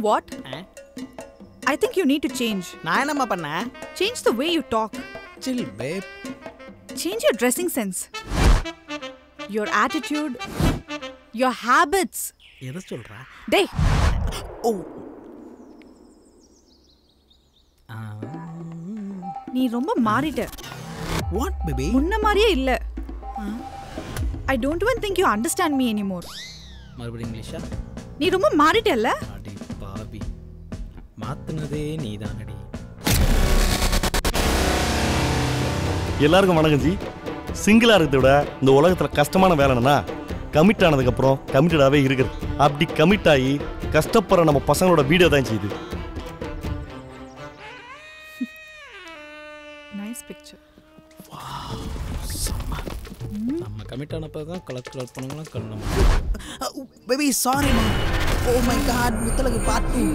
what? I think you need to change. நான் என்னம்மா பண்ணேன் Change the way you talk. Chill pay Change your dressing sense. Your attitude. Your habits. எதை சொல்ற Day. ஓ நீ ரொம்ப மாறிட்ட what baby முன்ன மாதிரியே இல்ல I don't even think you understand me anymore மறுபடியும் இங்கிலீஷா நீ ரொம்ப மாறிட்டல்ல அடி பாவி மாத்துனதே நீதானடி எல்லாருக்கும் வணக்கம் ஜி சிங்கிளாக இருக்கிறத விட இந்த உலகத்தில் கஷ்டமான வேலை என்னன்னா கமிட் ஆனதுக்கப்புறம் கமிட்டடாகவே இருக்குது அப்படி கமிட் ஆகி கஷ்டப்படுற நம்ம பசங்களோட வீடியோ தான் செய்யுது நைஸ் பிக்சர் நம்ம கமிட் ஆனப்போ தான் கலர் கலர் பண்ணுங்களாம் கண்ணம் பேபி சாரிம்மா ஓ மை காட் முத்தலகு பாட்டு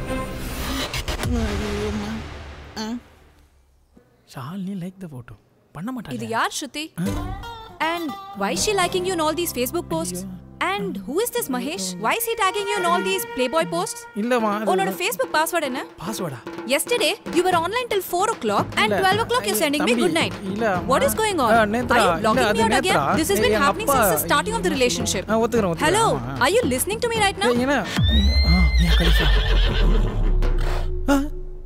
ஷாலினி லைக் த ஃபோட்டோ பண்ண இது மாட்டாங்க யார் Shruti and why she liking you in all these Facebook post and who is this Mahesh why she tagging you in all these playboy post இல்லம்மா உன்னோட Facebook password என்ன பாஸ்வேர்டா yesterday you were online till 4 o'clock and இல்ல. 12 o'clock you're sending me தம்பி, good night இல்ல, what அம்மா. is going on ah, Nethra, are you இல்ல, logging அது me out again Nethra. this has been எங்க happening அப்பா- since the starting of the relationship ஆ, ஒத்துக்கிறேன், ஒத்துக்கிறேன். hello ah. are you listening to me right now ஏன்னா ஆ Mia Khalifa ஆ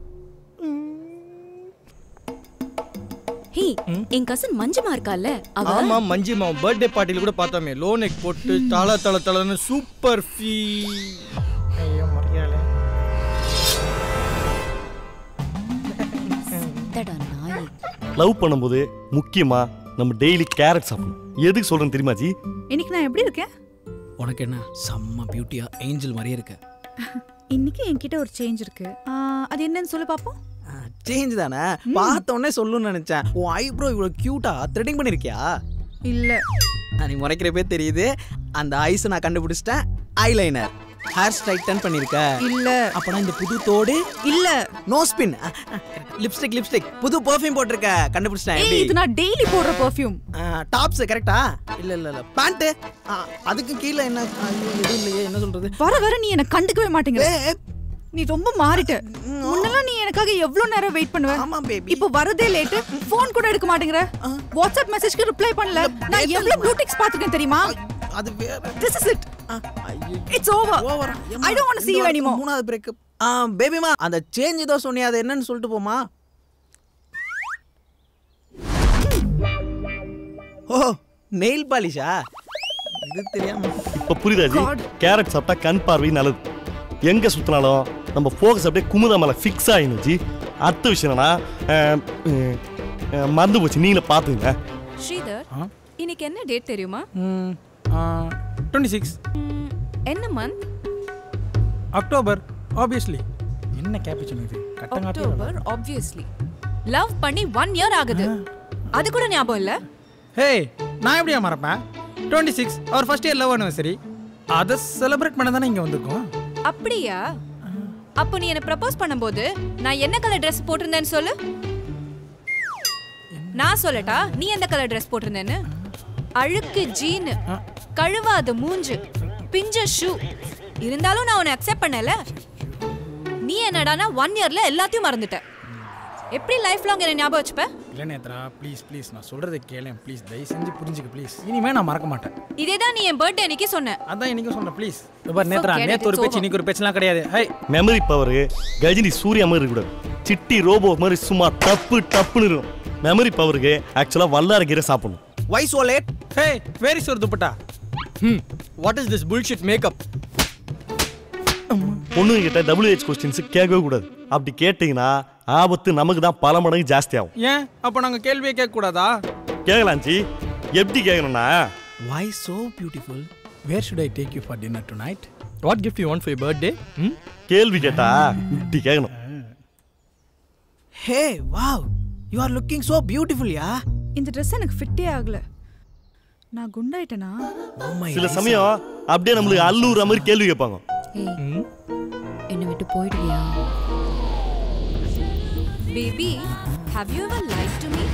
ஹே என் கசன் மஞ்சுமா இருக்கால அவ ஆமா மஞ்சிமா பர்த்டே பார்ட்டில கூட பார்த்தோமே லோ நெக் போட்டு தல தல தலன்னு சூப்பர் ஃபீ ஐயோ மரியாதை தடா நாய் லவ் பண்ணும்போது முக்கியமாக நம்ம டெய்லி கேரட் சாப்பிடணும் எதுக்கு சொல்கிறேன்னு தெரியுமா ஜி இன்னைக்கு நான் எப்படி இருக்கேன் உனக்கு என்ன செம்ம பியூட்டியா ஏஞ்சல் மாதிரியே இருக்க இன்னைக்கு என்கிட்ட ஒரு சேஞ்ச் இருக்கு ஆ, அது என்னன்னு சொல்லு பாப்போம் சேஞ்ச் தானே பார்த்த உடனே சொல்லணும்னு நினைச்சேன் உன் ஐப்ரோ இவ்வளோ கியூட்டா த்ரெட்டிங் பண்ணிருக்கியா இல்ல நீ முறைக்கிறப்பே தெரியுது அந்த ஐஸ் நான் கண்டுபிடிச்சிட்டேன் ஐலைனர் ஹேர் ஸ்ட்ரைட்டன் பண்ணிருக்க இல்ல அப்பனா இந்த புது தோடு இல்ல நோ ஸ்பின் லிப்ஸ்டிக் லிப்ஸ்டிக் புது பெர்ஃப்யூம் போட்டிருக்க கண்டுபிடிச்சிட்டேன் ஏய் எப்படி இது நான் டெய்லி போடுற பெர்ஃப்யூம் டாப்ஸ் கரெக்டா இல்ல இல்ல இல்ல பேண்ட் அதுக்கு கீழே என்ன ஐயோ, எதுவும் இல்லையே என்ன சொல்றது வர வர நீ என்ன கண்டுக்கவே மாட்டேங்கிற ஏய், நீ ரொம்ப மாறிட்ட முன்னெல்லாம் நீ எனக்காக எவ்வளவு நேரம் வெயிட் பண்ணுவ ஆமா பேபி இப்போ வரதே லேட் ஃபோன் கூட எடுக்க மாட்டேங்கிற வாட்ஸ்அப் மெசேஜ்க்கு ரிப்ளை பண்ணல நான் எவ்வளவு ப்ளூடிக்ஸ் பாத்துக்கேன் தெரியுமா அது வேற திஸ் இஸ் இட் ஆ, ஐயோ இட்ஸ் ஓவர் ஓவரா I don't want to see you anymore மூணாவது பிரேக்கப் ஆ பேபிமா அந்த சேஞ்ச் ஏதோ சொன்னியா அது என்னன்னு சொல்லிட்டு போமா ஓ நெயில் பாலிஷா இது தெரியாம இப்போ புரியுதா ஜி God. கேரட் சாப்பிட்டா கண் பார்வை நல்லது எங்கே சுற்றினாலும் நம்ம ஃபோக்கஸ் அப்படியே குமுதா மேலே ஃபிக்ஸ் ஆகிடும் ஜி அடுத்த விஷயம் என்னன்னா அஹ், அஹ், அஹ், மறந்து போச்சு நீங்களே பார்த்துங்க ஸ்ரீதர் இன்னைக்கு என்ன டேட் தெரியுமா டுவெண்ட்டி சிக்ஸ் ம், என்ன மந்த் அக்டோபர் ஆப்வியஸ்லி என்ன கேப்பிச்சன் இது கட்டங்காட்டி அக்டோபர் ஆப்வியஸ்லி லவ் பண்ணி ஒன் இயர் ஆகுது அது கூட ஞாபகம் இல்ல ஹே நான் எப்படியா மறப்பேன் twenty six our first year love anniversary அதை செலிப்ரேட் பண்ண தானே இங்கே வந்திருக்கோம் அப்படியா அப்போ நீ என்ன ப்ரப்போஸ் பண்ணும்போது நான் என்ன கலர் Dress போட்டிருந்தேன்னு சொல்லு நான் சொல்லட்டா நீ எந்த கலர் Dress போட்டிருந்தேன்னு அழுக்கு ஜீனு கழுவாத மூஞ்சு பிஞ்ச ஷூ இருந்தாலும் நான் உன்னை அக்செப்ட் பண்ணல நீ என்னடானா ஒன் இயர்ல எல்லாத்தையும் மறந்துட்ட எப்படி லைஃப் லாங் என்ன ஞாபகம் வச்சுப்ப இல்லை நேத்ரா ப்ளீஸ் ப்ளீஸ் நான் சொல்கிறத கேளேன் ப்ளீஸ் தயவு செஞ்சு புரிஞ்சுக்க ப்ளீஸ் இனிமே நான் மறக்க மாட்டேன் இதே தான் நீ என் பர்த்டே அன்னைக்கு சொன்ன அதான் இன்னைக்கு சொன்னேன் ப்ளீஸ் பார் நேத்ரா Forget it, நேத்து ஒரு it's பேச்சு over. இன்னைக்கு ஒரு பேச்சுலாம் கிடையாது high memory power Ghajini Surya மாதிரி இருக்கக்கூடாது சிட்டி ரோபோ மாதிரி சும்மா டப்பு டப்புன்னு இருக்கும் மெமரி பவருக்கு ஆக்சுவலாக வல்லார கீரை சாப்பிடணும் why so late hey very sore dupatta hmm what is this bullshit makeup பொண்ணுங்க கிட்ட டபிள்யூஹெச் கொஸ்டின்ஸ் கேட்கவே கூடாது அப்படி கேட்டிங்கன்னா ஆபத்து நமக்கு தான் பல மடங்கு ஜாஸ்தி ஆகும் ஏன் அப்போ நாங்கள் கேள்வியே கேட்கக்கூடாதா கேட்கலாம் ஜி எப்படி கேட்கணும்னா why so beautiful where should I take you for dinner டு நைட் what gift you want for birthday hmm கேள்வி கேட்டா இப்படி கேட்கணும் hey wow you are looking so beautiful yeah இந்த Dress எனக்கு ஃபிட்டே ஆகல நான் குண்டாயிட்டேனா சில சமயம் அப்படியே நம்மளுக்கு அல்லூற மாதிரி கேள்வி கேட்பாங்க ஏய் என்னை விட்டு போயிடுவியா baby have you ever like to me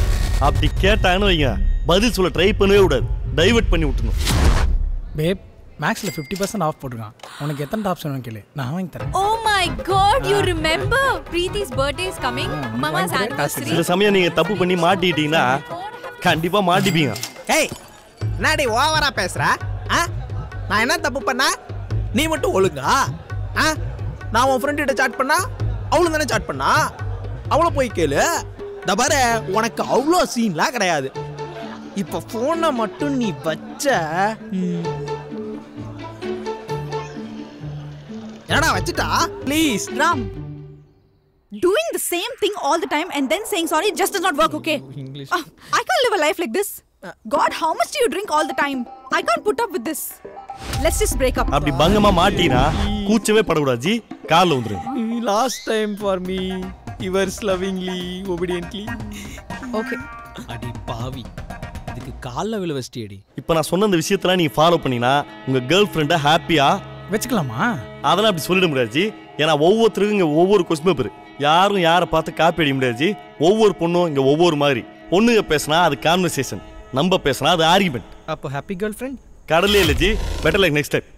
அப்படி கேட்டாங்கன்னு வைங்க பதில் சொல்ல ட்ரை பண்ணவே கூடாது டைவர்ட் பண்ணி விட்டுணும் பேப் மேக்ஸில் ஃபிஃப்டி பர்சன்ட் ஆஃப் போட்டிருக்கான் உனக்கு எத்தனை டாப்ஸ் வேணும் கேளு நான் வாங்கி தரேன் Oh my god, you remember? Preeti's birthday is coming. Mama's anniversary. சில சமயம் நீங்க தப்பு பண்ணி மாட்டிக்கிட்டீங்கன்னா கண்டிப்பா மாட்டிப்பீங்க ஏய் என்னடி ஓவரா பேசுற ஆ நான் என்ன தப்பு பண்ணா நீ மட்டும் ஒழுங்கா ஆ நான் உன் ஃப்ரெண்ட் கிட்ட சாட் பண்ணா அவளும் தானே சாட் பண்ணா அவளை போய் கேளு இந்த பாரு உனக்கு அவ்வளோ சீன்லாம் கிடையாது இப்போ ஃபோனை மட்டும் நீ வச்ச ம். என்னடா வச்சுட்டா please Ram, doing the same thing all the time and then saying sorry just does not work, okay? English. Ah, I can't live a life like this. God, how much do you drink all the time? I can't put up with this. Let's just break up. அப்படி பங்கமா மாட்டினா கூச்சவே படக்கூடாது ஜி காலில் வந்துருங்க last time for me yours lovingly obediently Okay. அடி பாவி இதுக்கு காலில் விழ வச்சிட்டியடி இப்போ நான் சொன்ன இந்த விஷயத்தெல்லாம் நீங்க ஃபாலோ பண்ணினா உங்க கேர்ள் ஃப்ரெண்டை ஹாப்பியா வச்சுக்கலாமா அதெல்லாம் அப்படி சொல்லிட முடியாது ஜி ஏன்னா ஒவ்வொருத்தருக்கும் இங்க ஒவ்வொரு கொஸ்டின் பேப்பர் யாரும் யாரை பார்த்து காப்பி அடிக்க முடியாது ஜி ஒவ்வொரு பொண்ணும் இங்க ஒவ்வொரு மாதிரி பொண்ணுங்க பேசினா அது கான்வர்சேஷன் நம்ம பேசினா அது ஆர்குமெண்ட் அப்போ ஹாப்பி கேர்ள் ஃப்ரெண்ட் கடலே இல்லை ஜி பெட்டர் லைக் நெக்ஸ்ட் டைம்